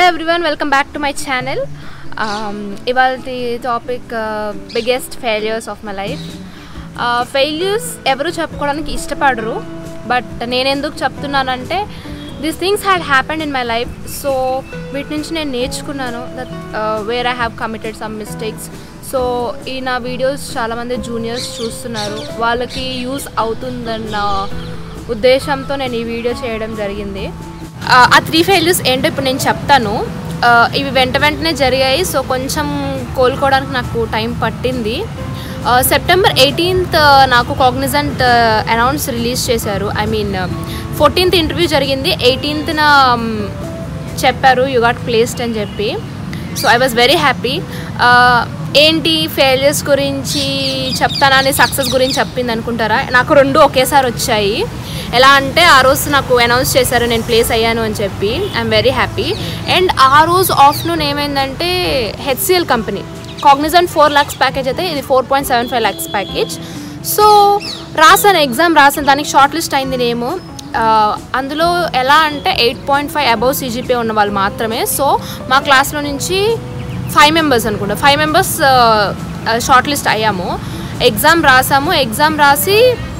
everyone welcome back to my channel ఇవాళ topic biggest failures of my life failures ఎవరు చెప్పుకోవడానికి ఇష్టపడరు but నేను ఎందుకు చెప్తున్నానంటే these things had happened in my life so వీటి నుంచి నేను నేర్చుకున్నాను that where I have committed some mistakes so ఈ నా వీడియోస్ చాలామంది జూనియర్స్ చూస్తున్నారు వాళ్ళకి యూస్ అవుతుందన్న ఉద్దేశంతో నేను ఈ వీడియో చేయడం జరిగింది ఆ, ఆ త్రీ ఫెయిల్యూర్స్ ఏంటో ఇప్పుడు నేను చెప్తాను ఆ, ఇవి వెంట వెంటనే జరిగాయి సో కొంచెం కోలుకోవడానికి నాకు టైం పట్టింది సెప్టెంబర్ ఎయిటీన్త్ నాకు కాగ్నిజెంట్ అనౌన్స్ రిలీజ్ చేశారు ఐ మీన్ ఫోర్టీన్త్ ఇంటర్వ్యూ జరిగింది ఎయిటీన్త్న చెప్పారు యు గాట్ ప్లేస్డ్ అని చెప్పి so I was very happy ఏంటి ఫెయిలియర్స్ గురించి చెప్తానా అని సక్సెస్ గురించి చెప్పింది అనుకుంటారా నాకు రెండు ఒకేసారి వచ్చాయి ఎలా అంటే ఆ రోజు నాకు అనౌన్స్ చేశారు నేను ప్లేస్ అయ్యాను అని చెప్పి ఐఎమ్ వెరీ హ్యాపీ అండ్ ఆ రోజు ఆఫ్టర్నూన్ ఏమైందంటే HCL company Cognizant four lakhs package అయితే ఇది four point seven five lakhs package so రాసాను ఎగ్జామ్ రాసాను దానికి షార్ట్ లిస్ట్ అయింది నేము ఆ, అందులో ఎలా అంటే eight point five above CGP ఉన్న వాళ్ళు మాత్రమే సో మా క్లాస్లో నుంచి ఫైవ్ మెంబర్స్ అనుకుంటా ఫైవ్ మెంబర్స్ షార్ట్ లిస్ట్ అయ్యాము ఎగ్జామ్ రాసాము ఎగ్జామ్ రాసి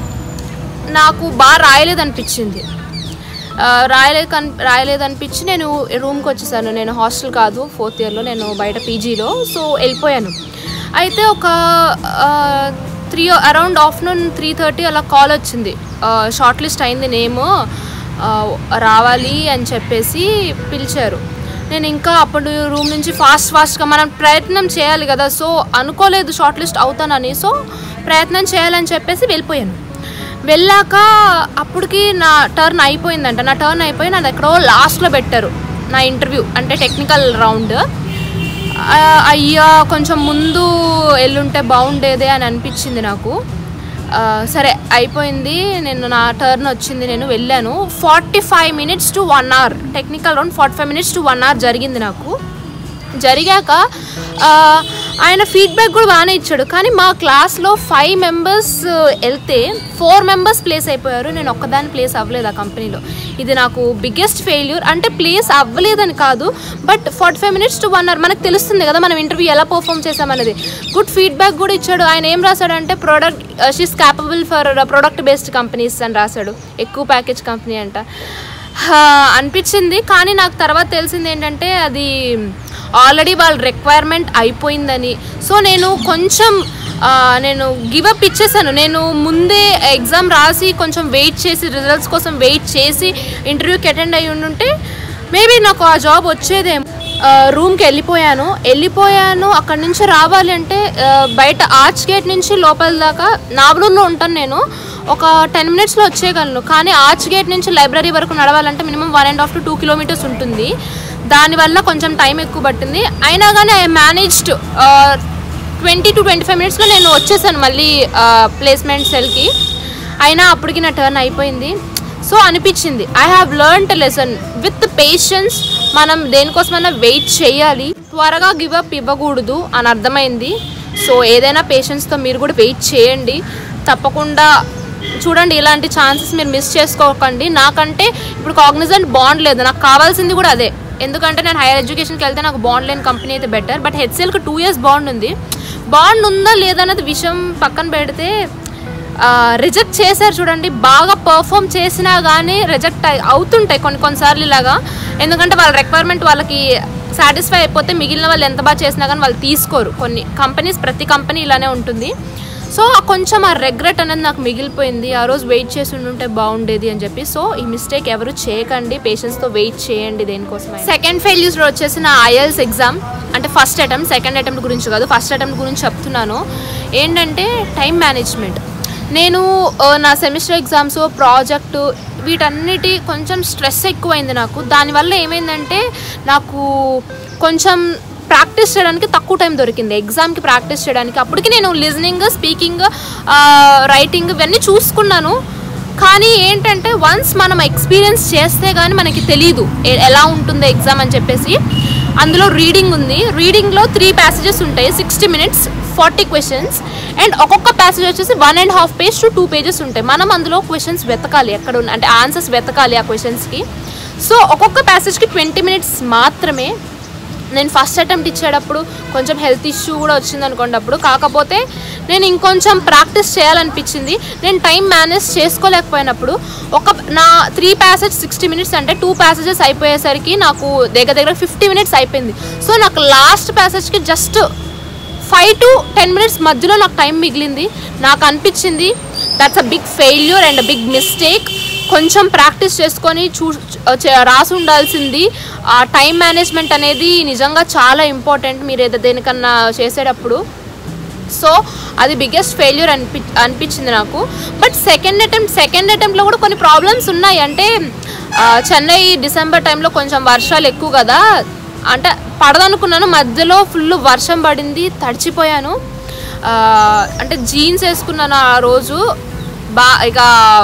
నాకు బాగా రాయలేదు అనిపించింది ఆ, రాయలేదు కన్ రాయలేదు అనిపించి నేను రూమ్కి వచ్చేసాను నేను హాస్టల్ కాదు ఫోర్త్ ఇయర్లో నేను బయట పీజీలో సో వెళ్ళిపోయాను అయితే ఒక three around afternoon three thirty అలా కాల్ వచ్చింది షార్ట్ లిస్ట్ అయింది నేము ఆ, రావాలి అని చెప్పేసి పిలిచారు నేను ఇంకా అప్పుడు రూమ్ నుంచి ఫాస్ట్ ఫాస్ట్గా మనం ప్రయత్నం చేయాలి కదా సో అనుకోలేదు షార్ట్ లిస్ట్ అవుతానని సో ప్రయత్నం చేయాలని చెప్పేసి వెళ్ళిపోయాను వెళ్ళాక అప్పటికి నా టర్న్ అయిపోయిందంట నా టర్న్ అయిపోయి నాది ఎక్కడో లాస్ట్లో పెట్టారు నా ఇంటర్వ్యూ అంటే టెక్నికల్ రౌండ్ ఆ, అయ్యా కొంచెం ముందు ఎల్లుంటే బాగుండేదే అని అనిపించింది నాకు ఆ, సరే అయిపోయింది నేను నా టర్న్ వచ్చింది నేను వెళ్ళాను forty five minutes to one hour technical round forty five minutes to one hour జరిగింది నాకు జరిగాక ఆ, ఆయన ఫీడ్బ్యాక్ కూడా బాగానే ఇచ్చాడు కానీ మా క్లాస్లో ఫైవ్ మెంబర్స్ వెళ్తే ఫోర్ మెంబర్స్ ప్లేస్ అయిపోయారు నేను ఒక్కదాని ప్లేస్ అవ్వలేదు ఆ కంపెనీలో ఇది నాకు బిగ్గెస్ట్ ఫెయిల్యూర్ అంటే ప్లేస్ అవ్వలేదని కాదు but forty five minutes to one hour మనకు తెలుస్తుంది కదా మనం ఇంటర్వ్యూ ఎలా పర్ఫామ్ చేసామనేది గుడ్ ఫీడ్బ్యాక్ కూడా ఇచ్చాడు ఆయన ఏం రాశాడంటే product she's capable for product based companies అని రాశాడు ఎక్కువ ప్యాకేజ్ కంపెనీ అంట హా, అనిపించింది కానీ నాకు తర్వాత తెలిసింది ఏంటంటే అది ఆల్రెడీ వాళ్ళ రిక్వైర్మెంట్ అయిపోయిందని సో నేను కొంచెం ఆ, నేను గివప్ ఇచ్చేసాను నేను ముందే ఎగ్జామ్ రాసి కొంచెం వెయిట్ చేసి రిజల్ట్స్ కోసం వెయిట్ చేసి ఇంటర్వ్యూకి అటెండ్ అయ్యి ఉండుంటే మేబీ నాకు ఆ జాబ్ వచ్చేదేమో ఆ, రూమ్కి వెళ్ళిపోయాను వెళ్ళిపోయాను అక్కడి నుంచి రావాలి అంటే ఆ, బయట ఆర్చ్ గేట్ నుంచి లోపల దాకా నాబలూరులో ఉంటాను నేను ఒక టెన్ మినిట్స్లో వచ్చేయగలను కానీ ఆర్చ్ గేట్ నుంచి లైబ్రరీ వరకు నడవాలంటే minimum one and half to two kilometres ఉంటుంది దానివల్ల కొంచెం టైం ఎక్కువ పట్టింది అయినా కానీ I managed twenty to twenty five మినిట్స్లో నేను వచ్చేసాను మళ్ళీ ప్లేస్మెంట్ సెల్కి అయినా అప్పటికి నా టర్న్ అయిపోయింది సో అనిపించింది I have learn lesson with patience మనం దేనికోసమైనా వెయిట్ చేయాలి త్వరగా గివ్ అప్ ఇవ్వకూడదు అని అర్థమైంది సో ఏదైనా పేషెన్స్తో మీరు కూడా వెయిట్ చేయండి తప్పకుండా చూడండి ఇలాంటి ఛాన్సెస్ మీరు మిస్ చేసుకోకండి నాకంటే ఇప్పుడు కాగ్నిజెంట్ బాండ్ లేదు నాకు కావాల్సింది కూడా అదే ఎందుకంటే నేను హైయర్ ఎడ్యుకేషన్కి వెళ్తే నాకు బాండ్ లేని కంపెనీ అయితే బెటర్ బట్ హెచ్సిఎల్కి టూ ఇయర్స్ బాండ్ ఉంది బాండ్ ఉందా లేదా అన్నది విషయం పక్కన పెడితే రిజెక్ట్ చేశారు చూడండి బాగా పర్ఫామ్ చేసినా కానీ రిజెక్ట్ అవుతుంటాయి కొన్ని కొన్నిసార్లు ఇలాగా ఎందుకంటే వాళ్ళ రిక్వైర్మెంట్ వాళ్ళకి సాటిస్ఫై అయిపోతే మిగిలిన వాళ్ళు ఎంత బాగా చేసినా కానీ వాళ్ళు తీసుకోరు కొన్ని కంపెనీస్ ప్రతి కంపెనీ ఇలానే ఉంటుంది సో ఆ కొంచెం ఆ రెగ్రెట్ అనేది నాకు మిగిలిపోయింది ఆ రోజు వెయిట్ చేసి ఉంటే బాగుండేది అని చెప్పి సో ఈ మిస్టేక్ ఎవరు చేయకండి పేషెన్స్తో వెయిట్ చేయండి దేనికోసం సెకండ్ ఫెయిల్యూస్ వచ్చేసి నా ఐఎల్స్ ఎగ్జామ్ అంటే ఫస్ట్ అటెంప్ట్ సెకండ్ అటెంప్ట్ గురించి కాదు ఫస్ట్ అటెంప్ట్ గురించి చెప్తున్నాను ఏంటంటే టైం మేనేజ్మెంట్ నేను ఆ, నా సెమిస్టర్ ఎగ్జామ్స్ ప్రాజెక్టు వీటన్నిటి కొంచెం స్ట్రెస్ ఎక్కువైంది నాకు దానివల్ల ఏమైందంటే నాకు కొంచెం ప్రాక్టీస్ చేయడానికి తక్కువ టైం దొరికింది ఎగ్జామ్కి ప్రాక్టీస్ చేయడానికి అప్పటికి నేను లిజనింగ్ స్పీకింగ్ రైటింగ్ ఇవన్నీ చూసుకున్నాను కానీ ఏంటంటే వన్స్ మనం ఎక్స్పీరియన్స్ చేస్తే కానీ మనకి తెలియదు ఎ- ఎలా ఉంటుందో ఎగ్జామ్ అని చెప్పేసి అందులో రీడింగ్ ఉంది రీడింగ్లో త్రీ ప్యాసేజెస్ ఉంటాయి sixty minutes forty questions and ఒక్కొక్క ప్యాసేజ్ వచ్చేసి one and half page to two pages ఉంటాయి మనం అందులో క్వశ్చన్స్ వెతకాలి ఎక్కడ ఉన్న అంటే ఆన్సర్స్ వెతకాలి ఆ క్వశ్చన్స్కి సో ఒక్కొక్క ప్యాసేజ్కి ట్వంటీ మినిట్స్ మాత్రమే నేను ఫస్ట్ అటెంప్ట్ ఇచ్చేటప్పుడు కొంచెం హెల్త్ ఇష్యూ కూడా వచ్చింది అనుకోండి అప్పుడు కాకపోతే నేను ఇంకొంచెం ప్రాక్టీస్ చేయాలనిపించింది నేను టైం మేనేజ్ చేసుకోలేకపోయినప్పుడు ఒక నా త్రీ ప్యాసేజ్ సిక్స్టీ మినిట్స్ అంటే టూ ప్యాసేజెస్ అయిపోయేసరికి నాకు దగ్గర దగ్గర ఫిఫ్టీ మినిట్స్ అయిపోయింది సో నాకు లాస్ట్ ప్యాసేజ్కి just five to ten minutes మధ్యలో నాకు టైం మిగిలింది నాకు అనిపించింది that's a big failure and big mistake కొంచెం ప్రాక్టీస్ చేసుకొని చూ చే- రాసి ఉండాల్సింది ఆ టైం మేనేజ్మెంట్ అనేది నిజంగా చాలా ఇంపార్టెంట్ మీరు ఏదో దేనికన్నా చేసేటప్పుడు సో అది బిగ్గెస్ట్ ఫెయిల్యూర్ అనిపి అనిపించింది నాకు బట్ సెకండ్ అటెంప్ట్ సెకండ్ అటెంప్ట్లో కూడా కొన్ని ప్రాబ్లమ్స్ ఉన్నాయి అంటే ఆ, చెన్నై డిసెంబర్ టైంలో కొంచెం వర్షాలు ఎక్కువ కదా అంటే పడదనుకున్నాను మధ్యలో ఫుల్ వర్షం పడింది తడిచిపోయాను ఆ, అంటే జీన్స్ వేసుకున్నాను ఆ రోజు బా ఇక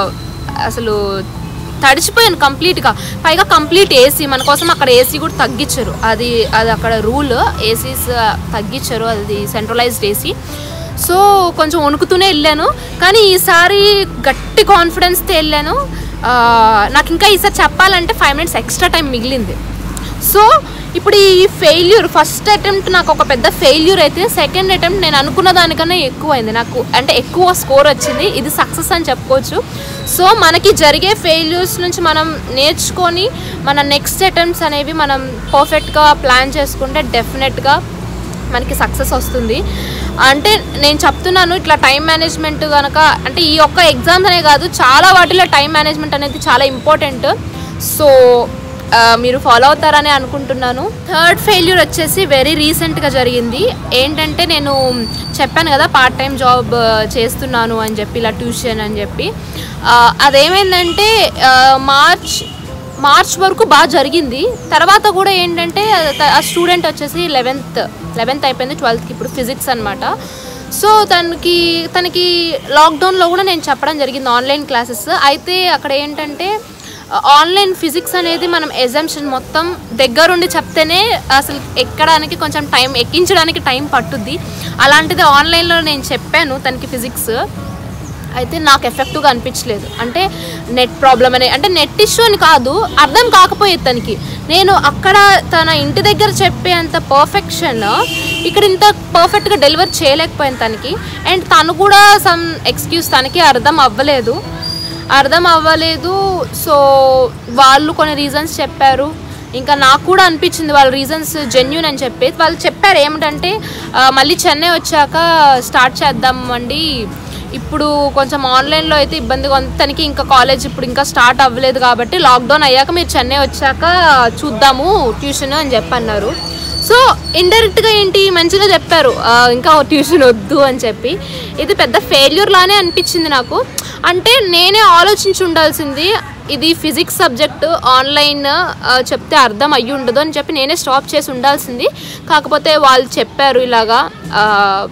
అసలు తడిచిపోయాను కంప్లీట్గా పైగా కంప్లీట్ ఏసీ మన కోసం అక్కడ ఏసీ కూడా తగ్గించరు అది అది అక్కడ రూల్ ఏసీస్ తగ్గించరు అది సెంట్రలైజ్డ్ ఏసీ సో కొంచెం వణుకుతూనే వెళ్ళాను కానీ ఈసారి గట్టి కాన్ఫిడెన్స్తో వెళ్ళాను ఆ, నాకు ఇంకా ఈసారి చెప్పాలంటే ఫైవ్ మినిట్స్ ఎక్స్ట్రా టైం మిగిలింది సో ఇప్పుడు ఈ ఫెయిల్యూర్ ఫస్ట్ అటెంప్ట్ నాకు ఒక పెద్ద ఫెయిల్యూర్ అయితే సెకండ్ అటెంప్ట్ నేను అనుకున్న దానికన్నా ఎక్కువ అయింది నాకు అంటే ఎక్కువ స్కోర్ వచ్చింది ఇది సక్సెస్ అని చెప్పుకోవచ్చు సో మనకి జరిగే ఫెయిల్యూర్స్ నుంచి మనం నేర్చుకొని మన నెక్స్ట్ అటెంప్ట్స్ అనేవి మనం పర్ఫెక్ట్గా ప్లాన్ చేసుకుంటే డెఫినెట్గా మనకి సక్సెస్ వస్తుంది అంటే నేను చెప్తున్నాను ఇట్లా టైం మేనేజ్మెంట్ కనుక అంటే ఈ ఒక్క ఎగ్జామ్స్ అనే కాదు చాలా వాటిలో టైం మేనేజ్మెంట్ అనేది చాలా ఇంపార్టెంట్ సో ఆ, మీరు ఫాలో అవుతారని అనుకుంటున్నాను థర్డ్ ఫెయిల్యూర్ వచ్చేసి వెరీ రీసెంట్గా జరిగింది ఏంటంటే నేను చెప్పాను కదా పార్ట్ టైం జాబ్ చేస్తున్నాను అని చెప్పి ఇలా ట్యూషన్ అని చెప్పి ఆ, అదేమైందంటే ఆ, మార్చ్ మార్చ్ వరకు బాగా జరిగింది తర్వాత కూడా ఏంటంటే ఆ స్టూడెంట్ వచ్చేసి లెవెన్త్ లెవెన్త్ అయిపోయింది ట్వెల్త్కి ఇప్పుడు ఫిజిక్స్ అనమాట సో తనకి తనకి లాక్డౌన్లో కూడా నేను చెప్పడం జరిగింది ఆన్లైన్ క్లాసెస్ అయితే అక్కడ ఏంటంటే ఆన్లైన్ ఫిజిక్స్ అనేది మనం ఎగ్జామ్షన్ మొత్తం దగ్గరుండి చెప్తేనే అసలు ఎక్కడానికి కొంచెం టైం ఎక్కించడానికి టైం పట్టుద్ది అలాంటిది ఆన్లైన్లో నేను చెప్పాను తనకి ఫిజిక్స్ అయితే నాకు ఎఫెక్టివ్గా అనిపించలేదు అంటే నెట్ ప్రాబ్లం అనే అంటే నెట్ ఇష్యూ అని కాదు అర్థం కాకపోయేది తనకి నేను అక్కడ తన ఇంటి దగ్గర చెప్పే అంత పర్ఫెక్షన్ ఇక్కడ ఇంత పర్ఫెక్ట్గా డెలివర్ చేయలేకపోయాను తనకి అండ్ తను కూడా సమ్ ఎక్స్క్యూజ్ తనకి అర్థం అవ్వలేదు అర్థం అవ్వలేదు సో వాళ్ళు కొన్ని రీజన్స్ చెప్పారు ఇంకా నాకు కూడా అనిపించింది వాళ్ళ రీజన్స్ జెన్యున్ అని చెప్పి వాళ్ళు చెప్పారు ఏమిటంటే ఆ, మళ్ళీ చెన్నై వచ్చాక స్టార్ట్ చేద్దాం అండి ఇప్పుడు కొంచెం ఆన్లైన్లో అయితే ఇబ్బందిగా ఉంది తనకి ఇంకా కాలేజ్ ఇప్పుడు ఇంకా స్టార్ట్ అవ్వలేదు కాబట్టి లాక్డౌన్ అయ్యాక మీరు చెన్నై వచ్చాక చూద్దాము ట్యూషన్ అని చెప్పి అన్నారు సో ఇండైరెక్ట్గా ఏంటి మంచిగా చెప్పారు ఆ, ఇంకా ట్యూషన్ వద్దు అని చెప్పి ఇది పెద్ద ఫెయిల్యూర్ లానే అనిపించింది నాకు అంటే నేనే ఆలోచించి ఉండాల్సింది ఇది ఫిజిక్స్ సబ్జెక్ట్ ఆన్లైన్ ఆ, చెప్తే అర్థం అయ్యి ఉండదు అని చెప్పి నేనే స్టాప్ చేసి ఉండాల్సింది కాకపోతే వాళ్ళు చెప్పారు ఇలాగా ఆ,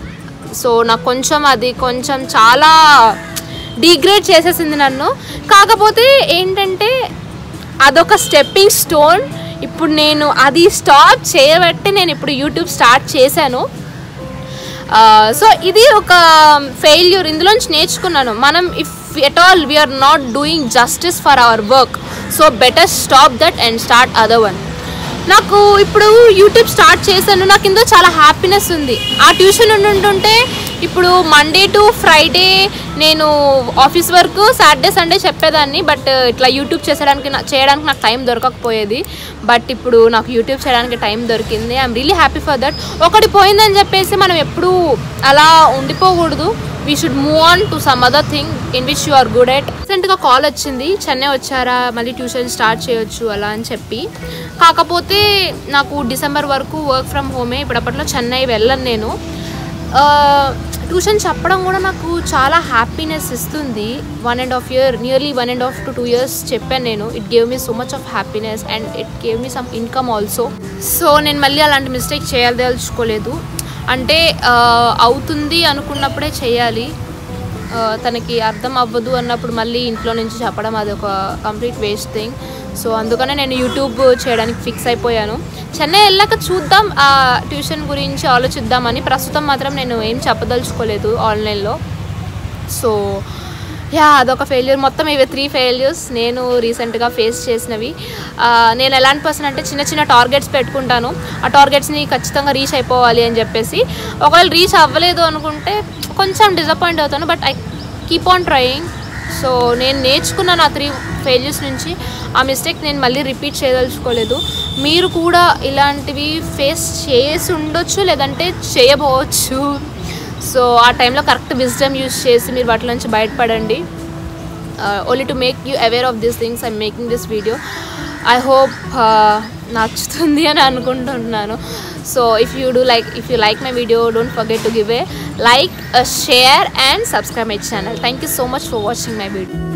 సో నాకు కొంచెం అది కొంచెం చాలా డిగ్రేడ్ చేసేసింది నన్ను కాకపోతే ఏంటంటే అదొక స్టెప్పింగ్ స్టోన్ ఇప్పుడు నేను అది స్టాప్ చేయబట్టి నేను ఇప్పుడు యూట్యూబ్ స్టార్ట్ చేశాను సో ఇది ఒక ఫెయిల్యూర్ ఇందులోంచి నేర్చుకున్నాను మనం if at all we are not doing justice for our work so better stop that and start other one నాకు ఇప్పుడు యూట్యూబ్ స్టార్ట్ చేశాను నాకు ఇందులో చాలా హ్యాపీనెస్ ఉంది ఆ ట్యూషన్ ఉంటుంటే ఇప్పుడు మండే టు ఫ్రైడే నేను ఆఫీస్ వర్క్ సాటర్డే సండే చెప్పేదాన్ని బట్ ఇట్లా యూట్యూబ్ చేసేయడానికి నా- చేయడానికి నాకు టైం దొరకకపోయేది బట్ ఇప్పుడు నాకు యూట్యూబ్ చేయడానికి టైం దొరికింది I'm really happy for that ఒకటి పోయిందని చెప్పేసి మనం ఎప్పుడూ అలా ఉండిపోకూడదు we should move on to some other thing in which you are good at రీసెంట్గా కాల్ వచ్చింది చెన్నై వచ్చారా మళ్ళీ ట్యూషన్ స్టార్ట్ చేయొచ్చు అలా అని చెప్పి కాకపోతే నాకు డిసెంబర్ వరకు వర్క్ ఫ్రమ్ హోమే ఇప్పుడప్పట్లో చెన్నై వెళ్ళను నేను ఆ, ట్యూషన్ చెప్పడం కూడా నాకు చాలా హ్యాపీనెస్ ఇస్తుంది one and half year nearly one and half to two years చెప్పాను నేను it gave me so much of happiness and it gave me some income also so నేను మళ్ళీ అలాంటి మిస్టేక్ చేయదలుచుకోలేదు అంటే ఆ, అవుతుంది అనుకున్నప్పుడే చేయాలి ఆ, తనకి అర్థం అవ్వదు అన్నప్పుడు మళ్ళీ ఇంట్లో నుంచి చెప్పడం అది ఒక కంప్లీట్ వేస్ట్ థింగ్ సో అందుకనే నేను యూట్యూబ్ చేయడానికి ఫిక్స్ అయిపోయాను చెన్నై వెళ్ళాక చూద్దాం ఆ ట్యూషన్ గురించి ఆలోచిద్దామని ప్రస్తుతం మాత్రం నేను ఏం చెప్పదలుచుకోలేదు ఆన్లైన్లో సో యా అదొక ఫెయిల్యూర్ మొత్తం ఇవి త్రీ ఫెయిల్యూర్స్ నేను రీసెంట్గా ఫేస్ చేసినవి ఆ, నేను ఎలాంటి పర్సన్ అంటే చిన్న చిన్న టార్గెట్స్ పెట్టుకుంటాను ఆ టార్గెట్స్ని ఖచ్చితంగా రీచ్ అయిపోవాలి అని చెప్పేసి ఒకవేళ రీచ్ అవ్వలేదు అనుకుంటే కొంచెం డిసప్పాయింట్ అవుతాను but I keep on trying so నేను నేర్చుకున్న నా త్రీ ఫెయిల్యూర్స్ నుంచి ఆ మిస్టేక్ నేను మళ్ళీ రిపీట్ చేయదలుచుకోలేదు మీరు కూడా ఇలాంటివి ఫేస్ చేసి ఉండొచ్చు లేదంటే చేయబోవచ్చు సో ఆ టైంలో కరెక్ట్ విజ్డమ్ యూస్ చేసి మీరు వాటి నుంచి బయటపడండి only to make you aware of this things I'm making this video I hope నచ్చుతుంది అని అనుకుంటున్నాను so if you do like if you like my video don't forget to give a like share and subscribe my channel thank you so much for watching my video